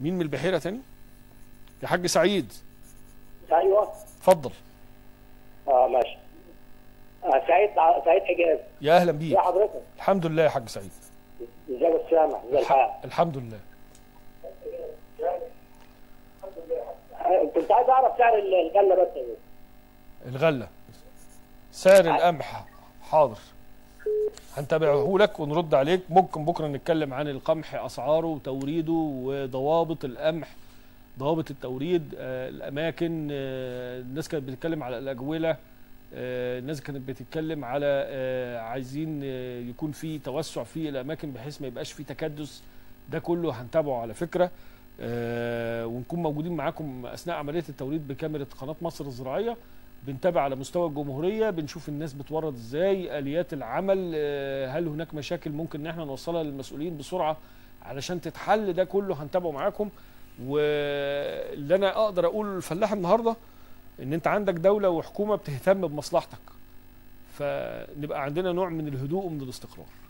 مين من البحيره تاني يا حاج سعيد ايوه اتفضل اه ماشي آه سعيد سعيد حجاز يا اهلا بيك يا حضرتك الحمد لله يا حاج سعيد ازيك السامع ازي الحال الحمد لله آه، كنت عايز اعرف سعر الغله بس يا بيه. الغله سعر القمح حاضر هنتابعه لك ونرد عليك ممكن بكره نتكلم عن القمح اسعاره وتوريده وضوابط القمح ضوابط التوريد آه، الاماكن آه، الناس كانت بتتكلم على الاجوله آه، الناس كانت بتتكلم على آه، عايزين آه، يكون في توسع في الاماكن بحيث ما يبقاش في تكدس ده كله هنتابعه على فكره آه، ونكون موجودين معاكم اثناء عمليه التوريد بكاميرا قناه مصر الزراعيه بنتابع على مستوى الجمهوريه بنشوف الناس بتورد ازاي اليات العمل آه، هل هناك مشاكل ممكن ان احنا نوصلها للمسؤولين بسرعه علشان تتحل ده كله هنتابعه معاكم واللي انا اقدر اقول الفلاح النهارده ان انت عندك دوله وحكومه بتهتم بمصلحتك فنبقى عندنا نوع من الهدوء ومن الاستقرار